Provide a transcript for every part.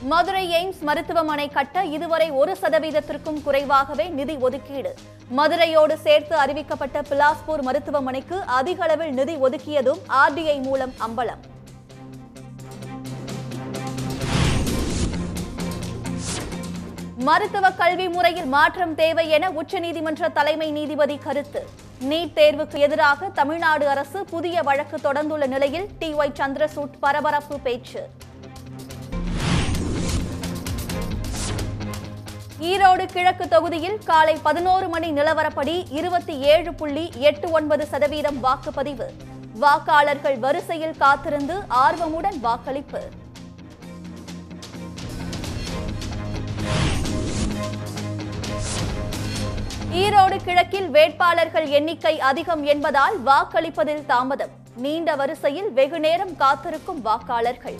Madurai AIIMS மருத்துவமனை கட்ட இதுவரை ஒரு சதவீதத்திற்கும் குறைவாகவே நிதி ஒதுக்கீடு மதுரையோடு சேர்த்து அறிவிக்கப்பட்ட பிலாஸ்பூர் மருத்துவமனைக்கு அதிக அளவில் நிதி ஒதுக்கியதும் ஆர்டிஐ மூலம் அம்பலம் மருத்துவ கல்வி முறையில் மாற்றம் தேவை என உச்சநீதிமன்ற தலைமை நீதிபதி கருத்து நீட் தேர்வுக்கு எதிராக தமிழ்நாடு அரசு புதிய வழக்கு தொடர்ந்துள்ள நிலையில் டி ஒய் சந்திரசூட் பரபரப்பு பேச்சு ஈரோடு கிழக்கு தொகுதியில் காலை பதினோரு மணி நிலவரப்படி இருபத்தி ஏழு புள்ளி எட்டு ஒன்பது சதவீதம் வாக்குப்பதிவு வாக்காளர்கள் வரிசையில் காத்திருந்து ஆர்வமுடன் வாக்களிப்பு ஈரோடு கிழக்கில் வேட்பாளர்கள் எண்ணிக்கை அதிகம் என்பதால் வாக்களிப்பதில் தாமதம் நீண்ட வரிசையில் வெகுநேரம் காத்திருக்கும் வாக்காளர்கள்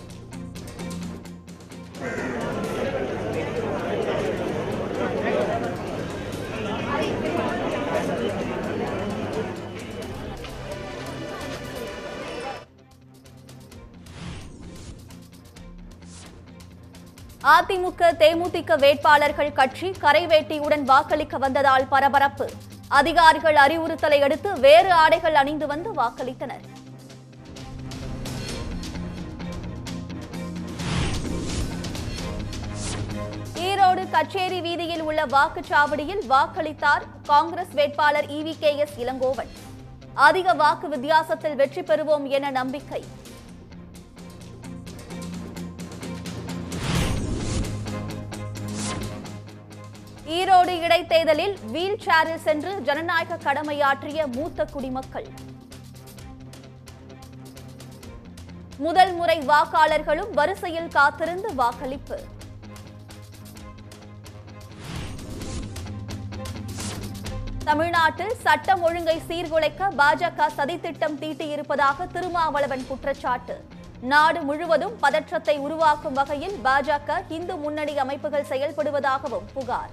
அதிமுக தேமுதிக வேட்பாளர்கள் கட்சி கரைவேட்டியுடன் வாக்களிக்க வந்ததால் பரபரப்பு அதிகாரிகள் அறிவுறுத்தலை அடுத்து வேறு ஆடைகள் அணிந்து வந்து வாக்களித்தனர் ஈரோடு கச்சேரி வீதியில் உள்ள வாக்குச்சாவடியில் வாக்களித்தார் காங்கிரஸ் வேட்பாளர் இவி கே எஸ் இளங்கோவன் அதிக வாக்கு வித்தியாசத்தில் வெற்றி பெறுவோம் என நம்பிக்கை ஈரோடு இடைத்தேர்தலில் வீல் சேரில் சென்று ஜனநாயக கடமையாற்றிய மூத்த குடிமக்கள் முதல் முறை வாக்காளர்களும் வரிசையில் காத்திருந்து வாக்களிப்பு தமிழ்நாட்டில் சட்டம் ஒழுங்கை சீர்குலைக்க பாஜக சதித்திட்டம் தீட்டியிருப்பதாக திருமாவளவன் குற்றச்சாட்டு நாடு முழுவதும் பதற்றத்தை உருவாக்கும் வகையில் பாஜக இந்து முன்னணி அமைப்புகள் செயல்படுவதாகவும் புகார்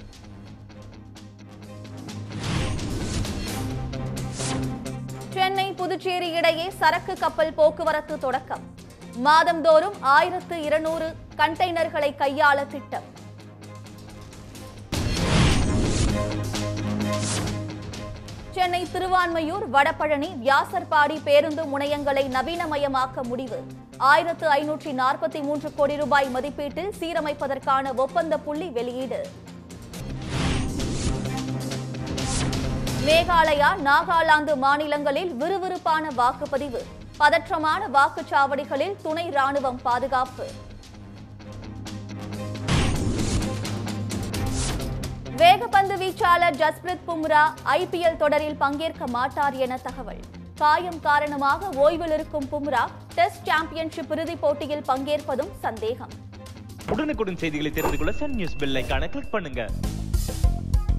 சென்னை புதுச்சேரி இடையே சரக்கு கப்பல் போக்குவரத்து தொடக்கம் மாதந்தோறும் ஆயிரத்து இருநூறு கண்டெய்னர்களை கையாள திட்டம் சென்னை திருவான்மையூர் வடபழனி வியாசர்பாடி பேருந்து முனையங்களை நவீனமயமாக்க முடிவு ஆயிரத்து ஐநூற்றி நாற்பத்தி மூன்று கோடி ரூபாய் மதிப்பீட்டில் சீரமைப்பதற்கான ஒப்பந்த புள்ளி வெளியீடு மேகாலயா நாகாலாந்து மாநிலங்களில் விறுவிறுப்பான வாக்குப்பதிவு பதற்றமான வாக்குச்சாவடிகளில் துணை ராணுவம் பாதுகாப்பு வேகப்பந்து வீச்சாளர் ஜஸ்பிரித் பும்ரா ஐபிஎல் தொடரில் பங்கேற்க மாட்டார் என தகவல் காயம் காரணமாக ஓய்வில் இருக்கும் பும்ரா டெஸ்ட் சாம்பியன்ஷிப் இறுதிப் போட்டியில் பங்கேற்பதும் சந்தேகம் உடனுக்குடன் செய்திகளை தெரிந்து கொள்ள சன் நியூஸ் பெல் ஐகானை கிளிக் பண்ணுங்க